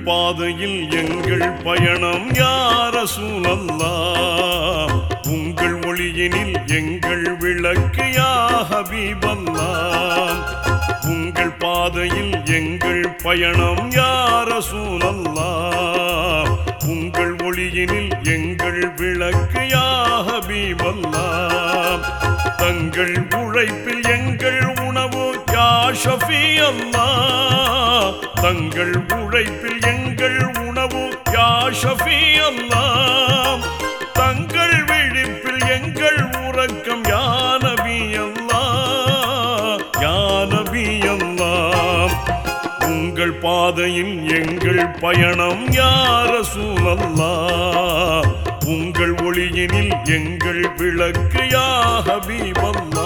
பாதையில் எங்கள் பயணம் யார சூழல்லா உங்கள் ஒளியினில் எங்கள் விளக்கு யா ஹபீபல்லா உங்கள் பாதையில் எங்கள் பயணம் யார சூழல்லா உங்கள் ஒளியினில் எங்கள் விளக்கு யா ஹபீபல்லா தங்கள் உழைப்பில் எங்கள் உணவு யா ஷஃபி அல்லாஹ் தங்கள் உழைப்பில் எங்கள் உணவு யா ஷஃபி அல்லாஹ் தங்கள் விழிப்பில் எங்கள் உறக்கம் யா நபி அல்லாஹ் யா நபி அல்லாஹ் உங்கள் பாதையில் எங்கள் பயணம் யார சூழல்லா உங்கள் ஒளியினில் எங்கள் விளக்கு யா ஹபீபல்லா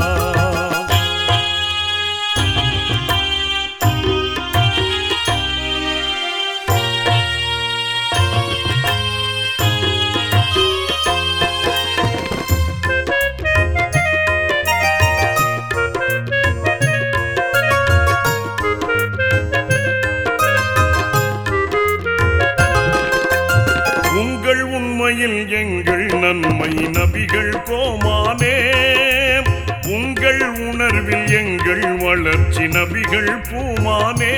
உங்கள் உண்மையில் எங்கள் நன்மை நபிகள் கோமானே உங்கள் உணர்வில் எங்கள் வளர்ச்சி நபிகள் பூமானே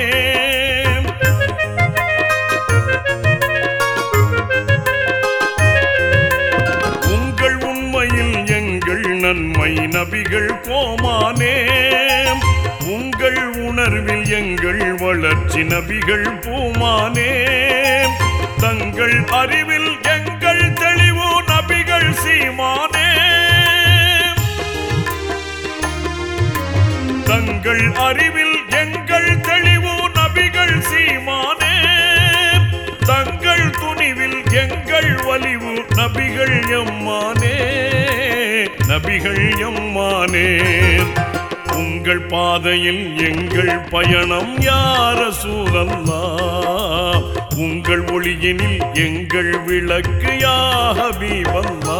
உங்கள் உண்மையில் எங்கள் நன்மை நபிகள் கோமானே உங்கள் உணர்வில் எங்கள் வளர்ச்சி நபிகள் பூமானே தங்கள் அறிவில் எங்கள் தெளிவு நபிகள் சீமானே தங்கள் அறிவில் எங்கள் தெளிவு நபிகள் சீமானே தங்கள் துணிவில் எங்கள் வலிவு நபிகள் எம்மானே நபிகள் எம்மானே உங்கள் பாதையில் எங்கள் பயணம் யார சூழல்லா உங்கள் ஒளியினில் எங்கள் விளக்கு யா ஹபீபல்லா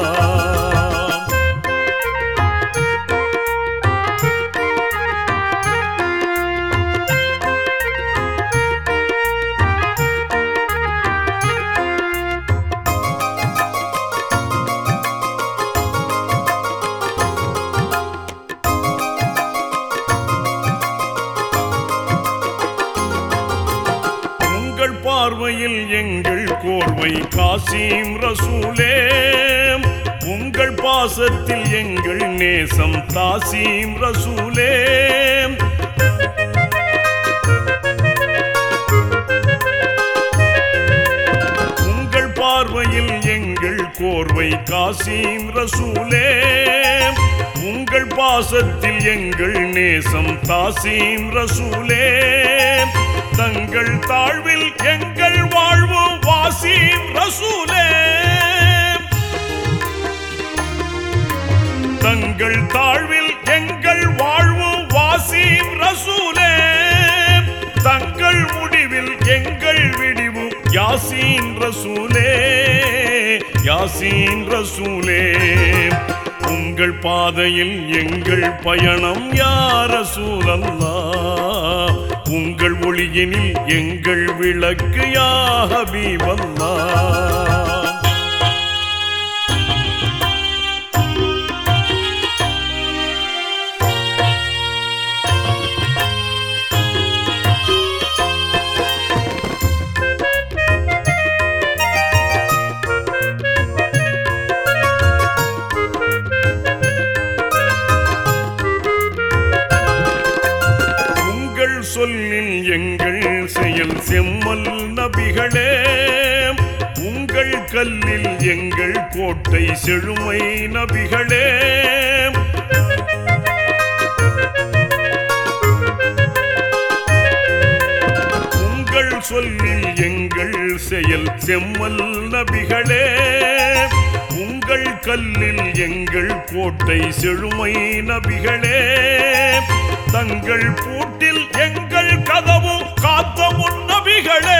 உங்கள் பார்வையில் எங்கள் கோர்வை காசிம் ரசூலே உங்கள் பாசத்தில் எங்கள் நேசம் தாசீம் ரசூலே உங்கள் பார்வையில் எங்கள் கோர்வை காசிம் ரசூலே உங்கள் பாசத்தில் எங்கள் நேசம் தாசீம் ரசூலே தங்கள் தாழ்வில் எங்கள் வாழ்வு வாசீம் ரசூலே தங்கள் தாழ்வில் எங்கள் வாழ்வு வாசீம் ரசூலே தங்கள் முடிவில் எங்கள் விடிவு யாசீன் ரசூலே யாசீன் ரசூலே உங்கள் பாதையில் எங்கள் பயணம் யார சூழல்லா உங்கள் ஒளியினில் எங்கள் விளக்கு யா ஹபீபல்லா உங்கள் சொல்லில் எங்கள் செயல் செம்மல் நபிகளே உங்கள் கல்லில் எங்கள் கோட்டை செழுமை நபிகளே உங்கள் சொல்லில் எங்கள் செயல் செம்மல் நபிகளே உங்கள் கல்லில் எங்கள் கோட்டை செழுமை நபிகளே தங்கள் பூட்டில் எங்கள் கதவு காத்த முன் நபிகளே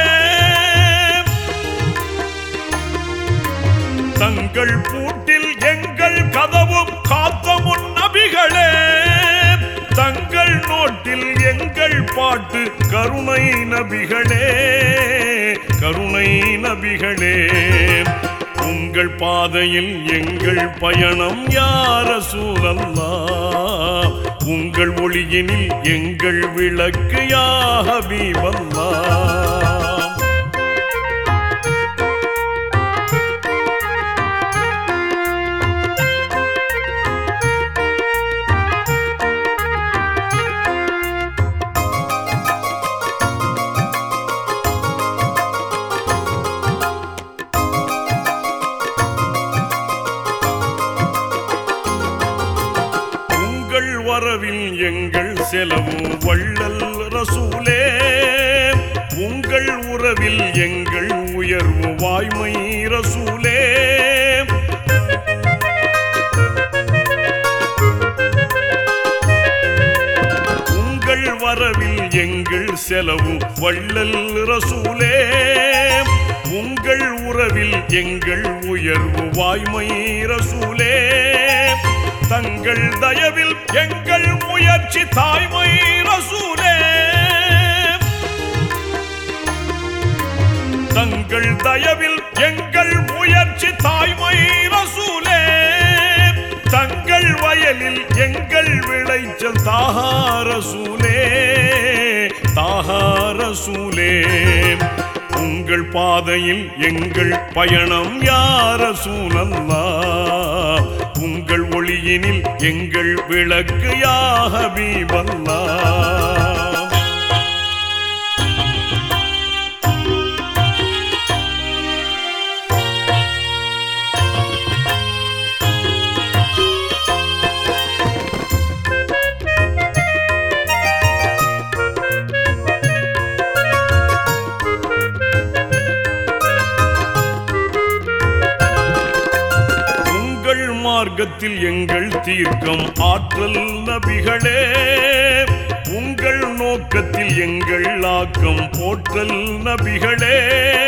தங்கள் பூட்டில் எங்கள் கதவு காத்த முன் நபிகளே தங்கள் நோட்டில் எங்கள் பாட்டு கருணை நபிகளே கருணை நபிகளே உங்கள் பாதையில் எங்கள் பயணம் யார சூழல்லா உங்கள் ஒளியினில் எங்கள் விளக்கு யாஹபீபல்லா உங்கள் வரவில் எங்கள் செலவு வள்ளல் ரசூலே உங்கள் உறவில் எங்கள் உயர்வு வாய்மை ரசூலே உங்கள் வரவில் எங்கள் செலவு வள்ளல் ரசூலே உங்கள் உறவில் எங்கள் உயர்வு வாய்மை ரசூலே தங்கள் தயவில் எங்கள் முயற்சி தாய்மை ரசூலே தங்கள் தயவில் எங்கள் முயற்சி தாய்மை ரசூலே தங்கள் வயலில் எங்கள் விளைச்சல் தாகார சூலே தாகார சூலே உங்கள் பாதையில் எங்கள் பயணம் யார சூழல்லா உங்கள் ஒளியினில் எங்கள் விளக்கு யாஹபீபல்லா உங்கள் மார்க்கத்தில் எங்கள் தீர்க்கம் ஆற்றல் நபிகளே உங்கள் நோக்கத்தில் எங்கள் ஆக்கம் போற்றல் நபிகளே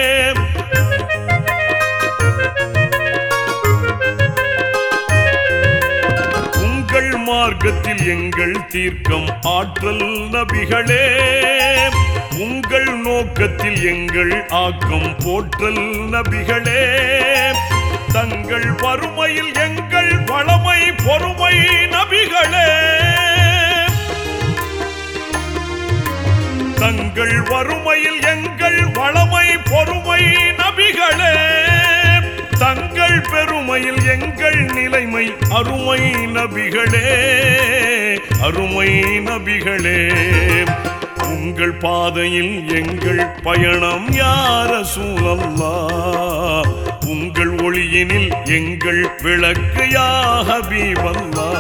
உங்கள் மார்க்கத்தில் எங்கள் தீர்க்கம் ஆற்றல் நபிகளே உங்கள் நோக்கத்தில் எங்கள் ஆக்கம் போற்றல் நபிகளே தங்கள் வறுமையில் எங்கள் வளமை பொறுமை நபிகளே தங்கள் வறுமையில் எங்கள் வளமை பொறுமை நபிகளே தங்கள் பெருமையில் எங்கள் நிலைமை அருமை நபிகளே அருமை நபிகளே உங்கள் பாதையில் எங்கள் பயணம் யார சூழல்லா உங்கள் ஒளியினில் எங்கள் விளக்கு யாஹபீபல்லா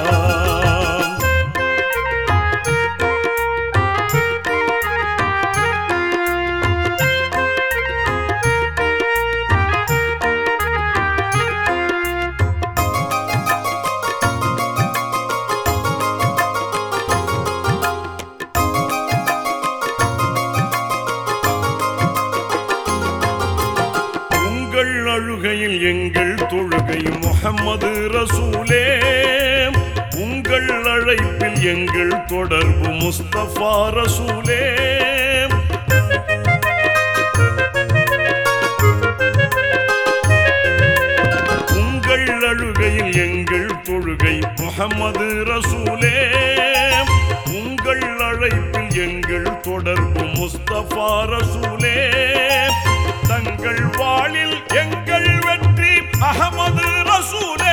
உங்கள் அழுகையில் எங்கள் தொழுகை முகம்மது ரசூலே உங்கள் அழைப்பில் எங்கள் தொடர்பு முஸ்தபா ரசூலே உங்கள் அழுகையில் எங்கள் தொழுகை முகம்மது ரசூலே உங்கள் அழைப்பில் எங்கள் தொடர்பு முஸ்தபா ரசூலே தங்கள் வாளில் எங்கள் வெற்றி அகமது ரசூலே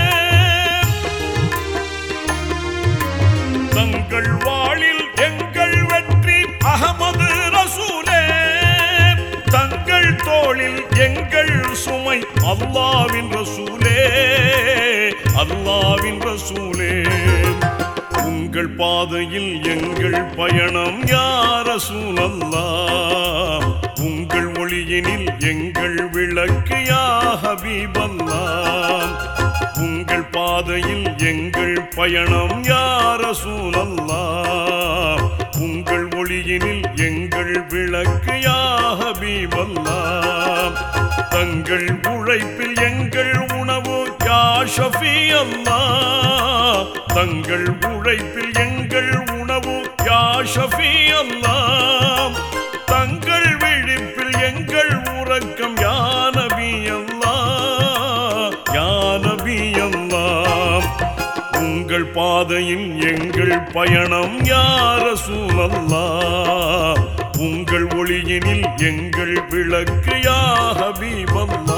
தங்கள் வாளில் எங்கள் வெற்றி அகமது ரசூலே தங்கள் தோளில் எங்கள் சுமை அல்லாவின் ரசூலே அல்லாவின் ரசூலே உங்கள் பாதையில் எங்கள் பயணம் யார சூழல்லா உங்கள் ஒளியினில் எங்கள் விளக்கு யா ஹபீபல்லா உங்கள் பாதையில் எங்கள் பயணம் யார சூழல்லா உங்கள் ஒளியினில் எங்கள் விளக்கு யா ஹபீபல்லா தங்கள் உழைப்பில் எங்கள் உணவு யா ஷஃபி அல்லா தங்கள் உழைப்பில் எங்கள் உணவு ஷஃபி அல்லாம் தங்கள் விழிப்பில் எங்கள் உறக்கம் யானபி அல்லாம் யானபி அல்லாம் உங்கள் பாதையில் எங்கள் பயணம் யார சூழல்லா உங்கள் ஒளியினில் எங்கள் விளக்கு யா ஹபீபல்லா